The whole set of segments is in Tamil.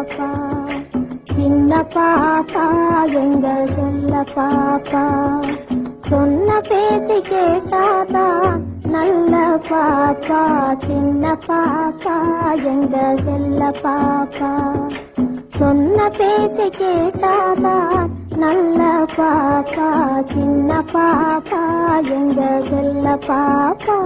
பாப்பா சின்ன பாப்பா எங்க செல்ல பாப்பா சொன்ன பேச்சு கேட்டாதா நல்ல பாப்பா சின்ன பாப்பா எங்க செல்ல பாப்பா சொன்ன பேச்சு கேட்டாதா நல்ல பாப்பா சின்ன பாப்பா எங்க செல்ல பாப்பா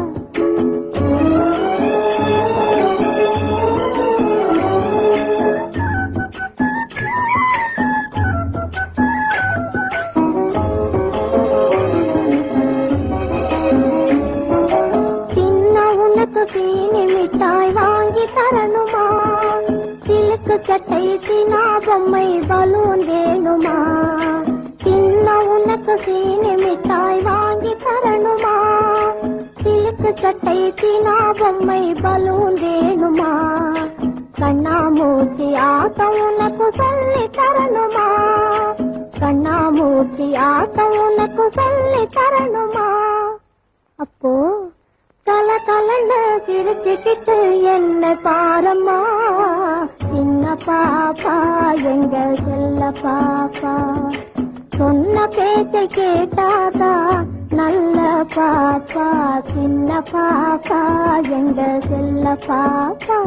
சின்ன உனக்கு சீனி மிட்டாய் வாங்கி தரணுமா சிலுக்கு சட்டை சினா பொம்மை பலூன் வேணுமா சின்ன உனக்கு சீனி மிட்டாய் வாங்கி தரணுமா சிலுக்கு சட்டை சினா பொம்மை பலூன் வேணுமா கண்ணாமூச்சி ஆட்டம் உனக்கு சொல்லி தரணுமா கண்ணாமூச்சி ஆட்டம் உனக்கு சொல்லி தரணுமா அப்போ கல கலன்னு சிரிச்சுக்கிட்டு என்ன பாரம்மா சின்ன பாப்பா எங்க செல்ல பாப்பா சொன்ன பேச்சை கேட்டாதா நல்ல பாப்பா சின்ன பாப்பா எங்க செல்ல பாப்பா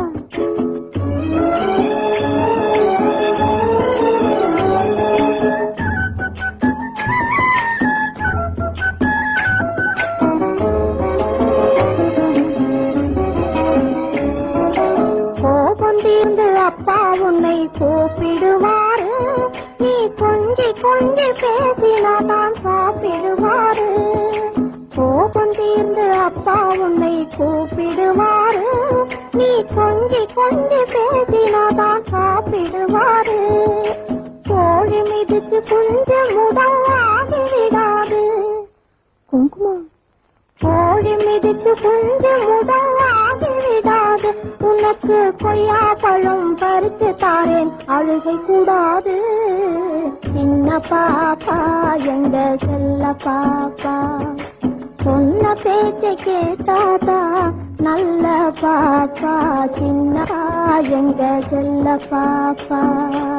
கோபம் தீர்ந்து அப்பா உன்னை கூப்பிடுவாரு நீ கொஞ்சி கொஞ்சி பேசினாதான் சாப்பிடுவாரு கோபம் தீர்ந்து அப்பா உன்னை கூப்பிடுவாரு நீ கொஞ்சி கொஞ்சி பேசினாதான் சாப்பிடுவாரு கோழி மிதிச்சு கொஞ்சம் முதலாகி விடாது குங்குமம் கோழி மிதித்து கொஞ்சம் முதலாகி விடாது உனக்கு கொய்யா பழம் பறித்து தாரேன் அழுகை கூடாது சின்ன பாப்பா எங்க செல்ல பாப்பா சொன்ன பேச்சை கேட்டாதா நல்ல பாப்பா சின்ன எங்க செல்ல பாப்பா